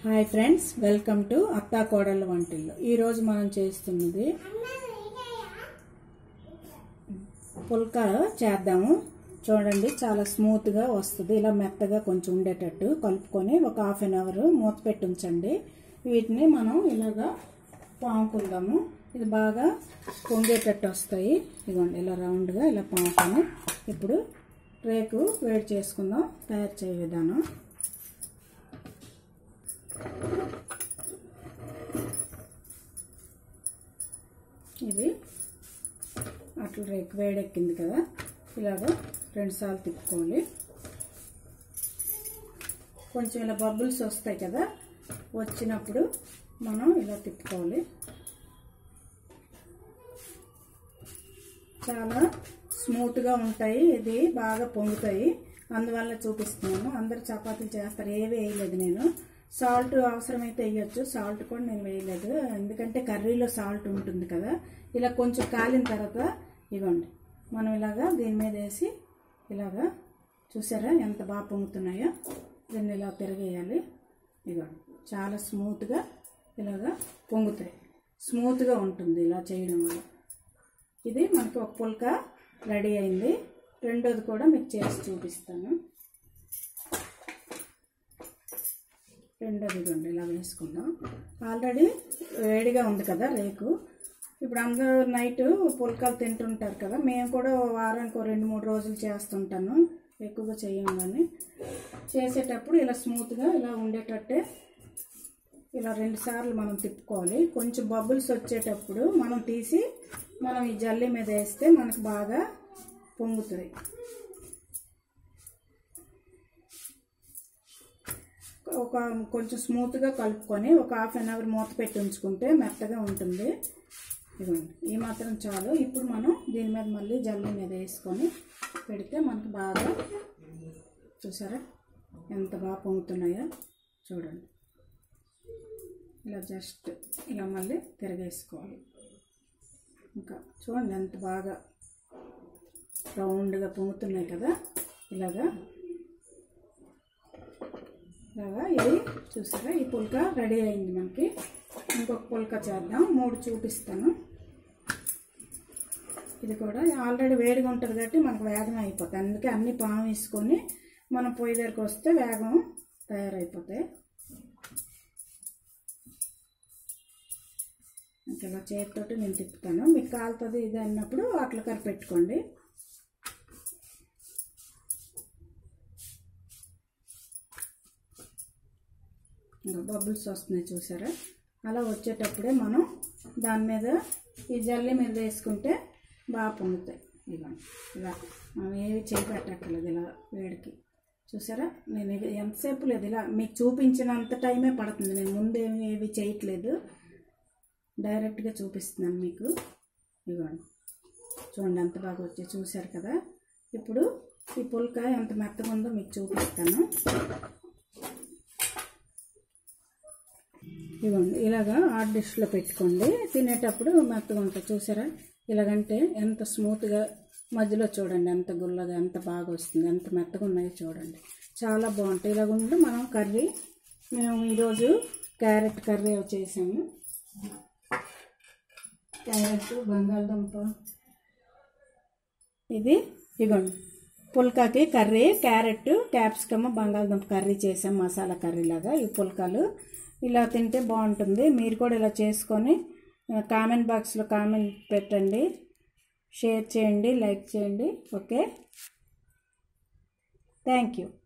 hi friends welcome to అత్తా కోడళ్ళ వంటిల్లు ఈరోజు మనం చేస్తున్నది పుల్కా చేద్దాము చూడండి చాలా స్మూత్గా వస్తుంది ఇలా మెత్తగా కొంచెం ఉండేటట్టు కలుపుకొని ఒక హాఫ్ అన్ అవర్ మూత పెట్టి ఉంచండి వీటిని మనం ఇలాగా పాముకుందాము ఇది బాగా పొంగేటట్టు వస్తాయి ఇదిగోండి ఇలా రౌండ్గా ఇలా పాముకొని ఇప్పుడు రేకు వేడి చేసుకుందాం తయారు చేయ విధానం ఇది అట్లా రేకు వేడెక్కింది కదా ఇలాగ రెండుసార్లు తిప్పుకోవాలి కొంచెం ఇలా బబుల్స్ వస్తాయి కదా వచ్చినప్పుడు మనం ఇలా తిప్పుకోవాలి చాలా స్మూత్గా ఉంటాయి ఇది బాగా పొంగుతాయి అందువల్ల చూపిస్తున్నాను అందరు చపాతీలు చేస్తారు ఏవి వేయలేదు నేను సాల్ట్ అవసరమైతే వేయచ్చు సాల్ట్ కూడా నేను వేయలేదు ఎందుకంటే కర్రీలో సాల్ట్ ఉంటుంది కదా ఇలా కొంచెం కాలిన తర్వాత ఇవ్వండి మనం ఇలాగా దీని మీద వేసి ఇలాగా చూసారా ఎంత బాగా పొంగుతున్నాయో దీన్ని ఇలా తిరగేయాలి ఇవ్వండి చాలా స్మూత్గా ఇలాగా పొంగుతాయి స్మూత్గా ఉంటుంది ఇలా చేయడం వల్ల ఇది మనకి ఒక పుల్క రెడీ అయింది రెండోది కూడా మీకు చేసి చూపిస్తాను రెండోది ఇదిగోండి ఇలా వేసుకుందాం ఆల్రెడీ వేడిగా ఉంది కదా రేకు ఇప్పుడు అందరూ నైట్ పుల్కాలు తింటుంటారు కదా మేము కూడా వారానికి ఓ రెండు మూడు రోజులు చేస్తుంటాను ఎక్కువగా చేయము కానీ చేసేటప్పుడు ఇలా స్మూత్గా ఇలా ఉండేటట్టే ఇలా రెండు సార్లు మనం తిప్పుకోవాలి కొంచెం బబుల్స్ వచ్చేటప్పుడు మనం తీసి మనం ఈ జల్లి మీద వేస్తే మనకు బాగా పొంగుతుంది ఒక కొంచెం స్మూత్గా కలుపుకొని ఒక హాఫ్ అన్ అవర్ మూత పెట్టి ఉంచుకుంటే మెత్తగా ఉంటుంది ఇదిగోండి ఈ మాత్రం చాలు ఇప్పుడు మనం దీని మీద మళ్ళీ జల్లి మీద వేసుకొని పెడితే మనకు బాగా చూసారా ఎంత బాగా పొంగుతున్నాయో చూడండి ఇలా జస్ట్ ఇలా మళ్ళీ తిరగేసుకోవాలి ఇంకా చూడండి ఎంత బాగా రౌండ్గా పొంగుతున్నాయి కదా ఇలాగా ఇలాగా ఇది చూసారా ఈ పుల్క రెడీ అయింది మనకి ఇంకొక పుల్క చేద్దాం మూడు చూపిస్తాను ఇది కూడా ఆల్రెడీ వేడిగా ఉంటుంది కాబట్టి మనకు వేగం అయిపోతాయి అందుకే అన్ని పాము వేసుకొని మనం పొయ్యి దగ్గరికి వస్తే వేగం తయారైపోతాయి ఇంకా ఇలా చేతితోటి నేను తిప్పుతాను మీకు కాలుతుంది ఇది అన్నప్పుడు అట్ల కర్ర పెట్టుకోండి ఇంకా బబుల్స్ వస్తున్నాయి చూసారా అలా వచ్చేటప్పుడే మనం దాని మీద ఈ జల్లి మీద వేసుకుంటే బాగా పొంగుతాయి ఇవ్వండి ఇలా మనం ఏవి చేయి పెట్టక్కర్లేదు ఇలా వేడికి చూసారా నేను ఇది ఎంతసేపు లేదు ఇలా మీకు చూపించినంత టైమే పడుతుంది నేను ముందేమి ఏవి చేయట్లేదు డైరెక్ట్గా చూపిస్తున్నాను మీకు ఇవ్వండి చూడండి ఎంత బాగా వచ్చి చూశారు కదా ఇప్పుడు ఈ పుల్క ఎంత మెత్తగా ఉందో మీకు చూపిస్తాను ఇవ్వండి ఇలాగా హాట్ డిష్లో పెట్టుకోండి తినేటప్పుడు మెత్తగా ఉంటుంది చూసారా ఇలాగంటే ఎంత స్మూత్గా మధ్యలో చూడండి ఎంత గుల్లగా ఎంత బాగా వస్తుంది ఎంత మెత్తగా ఉన్నాయో చూడండి చాలా బాగుంటాయి ఇలాగ ఉండి మనం కర్రీ మేము ఈరోజు క్యారెట్ కర్రీ చేసాము క్యారెట్ బంగాళదుంప ఇది ఇగోండి పుల్కాకి కర్రీ క్యారెట్ క్యాప్సికమ్ బంగాళదుంప కర్రీ చేసాం మసాలా కర్రీ లాగా ఈ పుల్కాలు ఇలా తింటే బాగుంటుంది మీరు కూడా ఇలా చేసుకొని కామెంట్ బాక్స్లో కామెంట్ పెట్టండి షేర్ చేయండి లైక్ చేయండి ఓకే థ్యాంక్ యూ